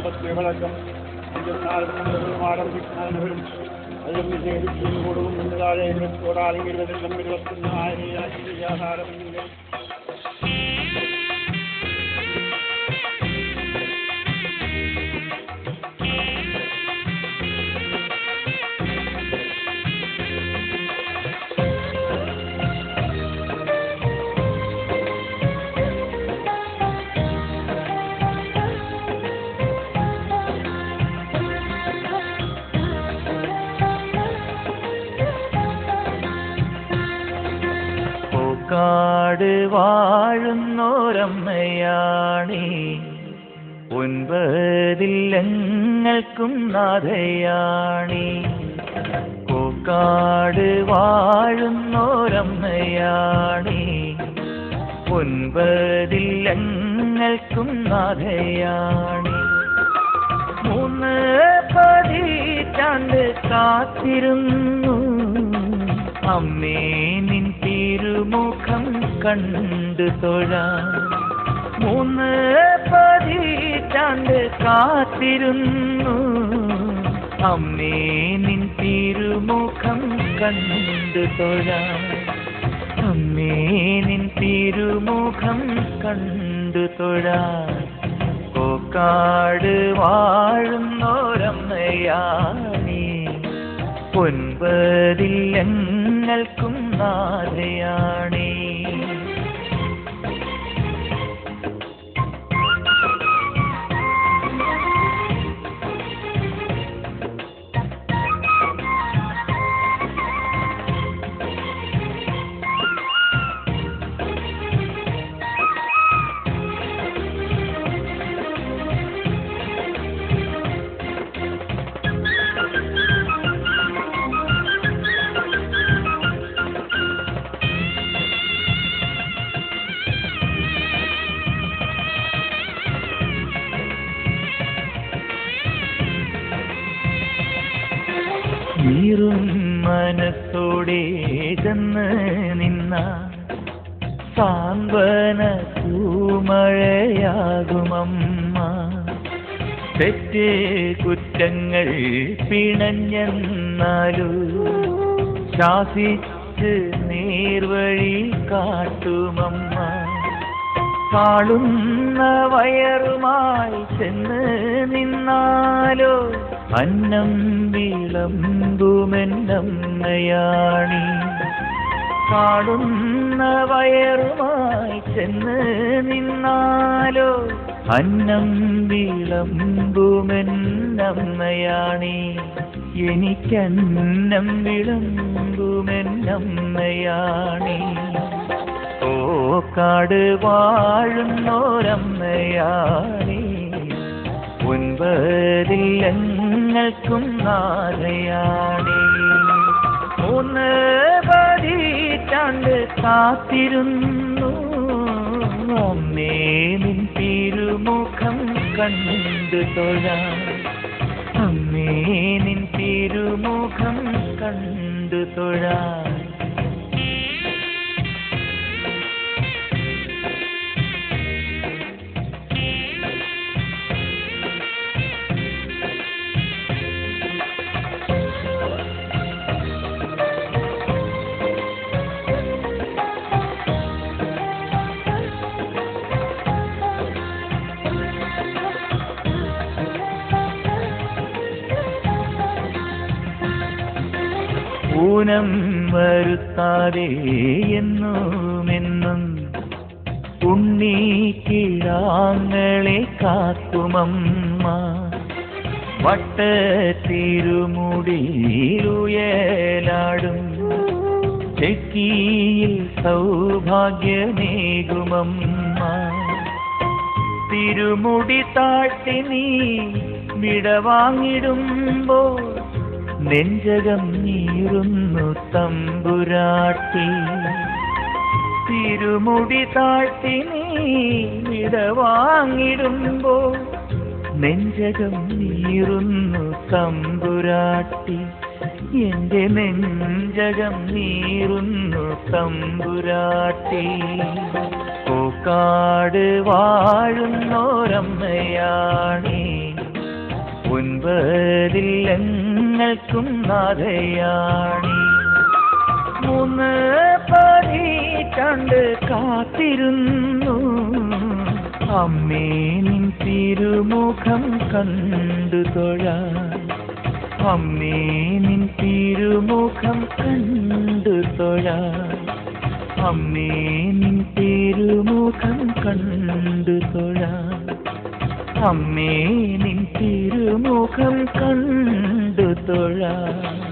കുടുംബത്തിലടക്കം ആരംഭിക്കുന്നവരും അതിലും വിജയിച്ചും കൊടുക്കും നിന്ന് താഴെ ഇരുപത്തോടാണെങ്കിൽ വെള്ളം ഇരുപത്തൊന്ന് ആയിരം ആഹാരം പൂക്കാട് വാഴുന്നോരമ്മയാണേ ഒൻപതില്ലങ്ങൾക്കും നാഥയാണേ പൂക്കാട് വാഴുന്നോരമ്മയാണേ ഒൻപതില്ലങ്ങൾക്കും നാഥയാണേ മൂന്ന് പതിറ്റാണ്ട് കാത്തിരുന്നു അമ്മേ നിൻ തിരുമുഖം കണ്ടു തൊഴാൻ മൂന്ന് പതിറ്റാണ്ട് കാത്തിരുന്നു അമ്മേ നിൻ തിരുമുഖം കണ്ടു തൊഴാൻ അമ്മേ നിൻ തിരുമുഖം കണ്ടു തൊഴാൻ കോക്കാട് വാഴുന്നോരമ്മയാണേ ഒൻപതില്ലങ്ങൾക്കും നാഥയാണേ നീറും മനസ്സോടെ ചെന്ന് നിന്ന സാന്ത്വന പൂമഴയാകുമമ്മ തെറ്റ് കുറ്റങ്ങൾ പിണഞ്ഞെന്നാലു ശാസിച്ച് നേർവഴി കാട്ടുമമ്മ കാളുന്ന വയറുമായി ചെന്ന് നിന്നാലോ അന്നം വിളമ്പുമെന്നമ്മയാണി കാടുന്ന വയറുമായി ചെന്ന് നിന്നാലോ അന്നം വിളമ്പുമെന്നമ്മയാണി എനിക്കന്നം വിളമ്പുമെന്നമ്മയാണി ഓക്കാട് വാഴുന്നോരമ്മയാണേ ഒൻപതില്ലങ്ങൾക്കും നാഥയാണേ മൂന്ന് പതിറ്റാണ്ട് കാത്തിരുന്നു അമ്മേ നിൻ തിരുമുഖം കണ്ടു തൊഴാൻ അമ്മേ നിൻ തിരുമുഖം കണ്ടു തൊഴാൻ ഊനം വരുത്താതെ എന്നുമെന്നും ഉണ്ണിക്കിഴാങ്ങളെ കാക്കുമമ്മ വട്ടത്തിരുമുടിയിലുയലാടും ചെക്കിയിൽ സൗഭാഗ്യമേകുമമ്മ തിരുമുടി താഴ്ത്തി നീ വിടവാങ്ങിടുമ്പോൾ നെഞ്ചകം നീറുന്നു തമ്പുരാട്ടി തിരുമുടി താഴ്ത്തി നീ വിടവാങ്ങിടുമ്പോൾ നെഞ്ചകം നീറുന്നു തമ്പുരാട്ടി എന്റെ നെഞ്ചകം നീറുന്നു തമ്പുരാട്ടി പൂക്കാട് വാഴുന്നോരമ്മയാണേ ഒൻപതിൽ ഞങ്ങൾക്കും നാഥയാണി മൂന്ന് പതിറ്റാണ്ട് കാത്തിരുന്നു അമ്മേ നിൻ തിരുമുഖം കണ്ടു തൊഴാൻ അമ്മേ നിൻ തിരുമുഖം കണ്ടു തൊഴാൻ അമ്മേ നിൻ തിരുമുഖം കണ്ടു തൊഴാൻ അമ്മേ നിൻ തിരുമുഖം കണ്ടു തൊഴാൻ